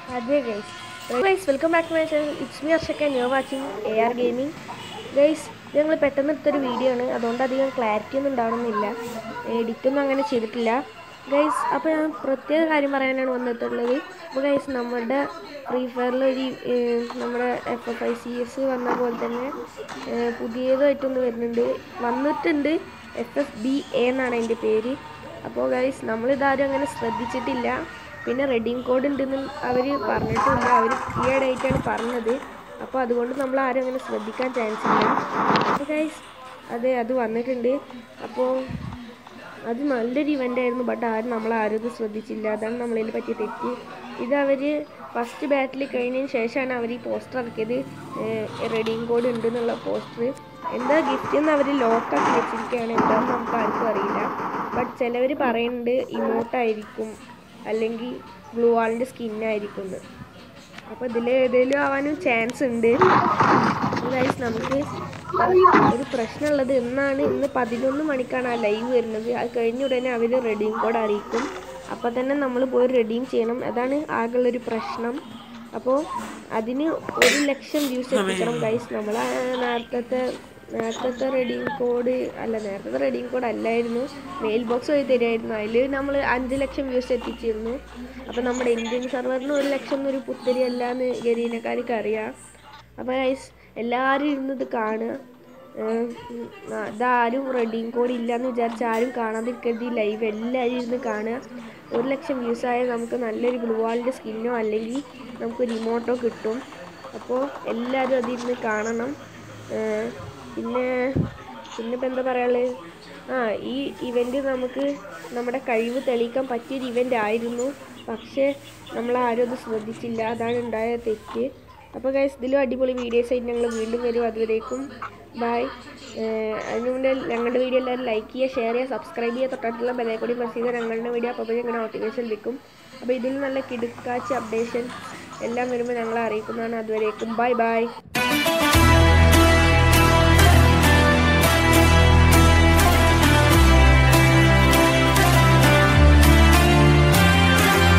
അതെ guys guys welcome back to my channel it's me അർഷക്ക new watching A R gaming guys ഞങ്ങൾ പെട്ടെന്ന് എടുത്തൊരു വീഡിയോ ആണ് അതുകൊണ്ട് അധികം ക്ലാരിറ്റി ഒന്നും ഉണ്ടാവണമെന്നില്ല എഡിറ്റൊന്നും അങ്ങനെ ചെയ്തിട്ടില്ല ഗൈസ് അപ്പോൾ ഞാൻ പ്രത്യേക കാര്യം പറയാനാണ് വന്നിട്ടുള്ളത് അപ്പോൾ ഗൈസ് നമ്മുടെ ഫ്രീ ഫയറിൽ ഒരു ഏഹ്, നമ്മുടെ F F I C S വന്ന പോലെ തന്നെ ഏഹ്, പുതിയതായിട്ടൊന്ന് വരുന്നുണ്ട് വന്നിട്ടുണ്ട് എഫ് എഫ് ബി എ എന്നാണ് അതിൻ്റെ പേര് അപ്പോൾ ഗൈസ് നമ്മളിതാരും അങ്ങനെ ശ്രദ്ധിച്ചിട്ടില്ല പിന്നെ റെഡിങ് കോഡ് ഉണ്ടെന്ന് അവർ പറഞ്ഞിട്ടുണ്ട് അവർ ഈയിടെയായിട്ടാണ് പറഞ്ഞത് അപ്പോൾ അതുകൊണ്ട് നമ്മൾ ആരും അങ്ങനെ ശ്രദ്ധിക്കാൻ ചാൻസ് ഇല്ല അപ്പോൾ ഗൈസ് അതെ അത് വന്നിട്ടുണ്ട് അപ്പോൾ അത് നല്ലൊരു ഇവൻ്റ് ആയിരുന്നു ബട്ട് ആരും നമ്മൾ ആരും ഇത് ശ്രദ്ധിച്ചില്ല അതാണ് നമ്മളതിൽ പറ്റിയ തെറ്റ് ഇത് അവർ ഫസ്റ്റ് ബാറ്റിൽ കഴിഞ്ഞതിന് ശേഷമാണ് അവർ ഈ പോസ്റ്റർ ഇറക്കിയത് റെഡിങ് കോഡ് ഉണ്ട് എന്നുള്ള പോസ്റ്റർ എന്താ ഗിഫ്റ്റ് എന്ന് അവർ ലോക്കാക്കി വെച്ചിരിക്കുകയാണ് എന്താണെന്ന് നമുക്ക് ആർക്കും അറിയില്ല ബട്ട് ചിലവർ പറയുന്നുണ്ട് ഇമോട്ടായിരിക്കും അല്ലെങ്കിൽ ഗ്ലൂ വാളിൻ്റെ സ്കിന്നായിരിക്കും എന്ന് അപ്പോൾ ഇതിൽ ഏതെങ്കിലും ആവാനും ചാൻസ് ഉണ്ട് ഗൈസ് നമുക്ക് ഒരു പ്രശ്നമുള്ളത് എന്നാണ് ഇന്ന് പതിനൊന്ന് മണിക്കാണ് ആ ലൈവ് വരുന്നത് അത് കഴിഞ്ഞ ഉടനെ അവർ റെഡീം കോഡ് അറിയിക്കും അപ്പോൾ തന്നെ നമ്മൾ പോയി റെഡീം ചെയ്യണം അതാണ് ആകെയുള്ളൊരു പ്രശ്നം അപ്പോൾ അതിന് ഒരു ലക്ഷം വ്യൂസ് എത്തിക്കണം ഗൈസ് നമ്മൾ നേരത്തെ നേരത്തെ റെഡീം കോഡ് അല്ല നേരത്തെ റെഡീം കോഡ് അല്ലായിരുന്നു മെയിൽ ബോക്സ് വഴി തരുമായിരുന്നു അതിൽ നമ്മൾ അഞ്ച് ലക്ഷം വ്യൂസ് എത്തിച്ചിരുന്നു അപ്പോൾ നമ്മുടെ ഇന്ത്യൻ സെർവറിന് ഒരു ലക്ഷം എന്നൊരു പുത്തരി അല്ല എന്ന് ഗരീനക്കാർക്ക് അറിയാം അപ്പോൾ ഗൈസ് എല്ലാവരും ഇരുന്നത് കാണുക ഏഹ് ഉം ആ, ഇതാരും റെഡീം കോഡ് ഇല്ലയെന്ന് വിചാരിച്ച് ആരും കാണാതിരിക്കരുത് ഈ ലൈവ് എല്ലാവരും ഇരുന്ന് കാണുക ഒരു ലക്ഷം വ്യൂസ് ആയാൽ നമുക്ക് നല്ലൊരു ഗ്ലൂ വാളിൻ്റെ സ്കിന്നോ അല്ലെങ്കിൽ നമുക്ക് റിമോട്ടോ കിട്ടും അപ്പോൾ എല്ലാവരും അതിരുന്ന് കാണണം ഏഹ് പിന്നെ പിന്നെ ഇപ്പം എന്താ പറയാനുള്ളത് ആ ഈ ഇവൻ്റ് നമുക്ക് നമ്മുടെ കഴിവ് തെളിയിക്കാൻ പറ്റിയൊരു ഇവൻ്റ് ആയിരുന്നു പക്ഷേ നമ്മൾ ആരും അത് ശ്രദ്ധിച്ചില്ല അതാണ് ഉണ്ടായ തെറ്റ് അപ്പോൾ ഗൈസ് ഇതിലും അടിപൊളി വീഡിയോസ് ആയിട്ട് ഞങ്ങൾ വീണ്ടും വരും അതുവരേക്കും ബൈ അതിന് മുന്നേ ഞങ്ങളുടെ വീഡിയോ എല്ലാവരും ലൈക്ക് ചെയ്യുക ഷെയർ ചെയ്യുക സബ്സ്ക്രൈബ് ചെയ്യുക തൊട്ടടുത്തുള്ള ബെലൈക്കൂടി പ്രസ് ചെയ്ത് ഞങ്ങളുടെ വീഡിയോ അപ്പോൾ ഞങ്ങളുടെ നോട്ടിഫിക്കേഷൻ ലഭിക്കും അപ്പോൾ ഇതിൽ നല്ല കിടുക്കാച്ച് അപ്ഡേഷൻ എല്ലാം വരുമ്പോൾ ഞങ്ങളെ അറിയിക്കുന്നതാണ് അതുവരേക്കും ബൈ ബൈ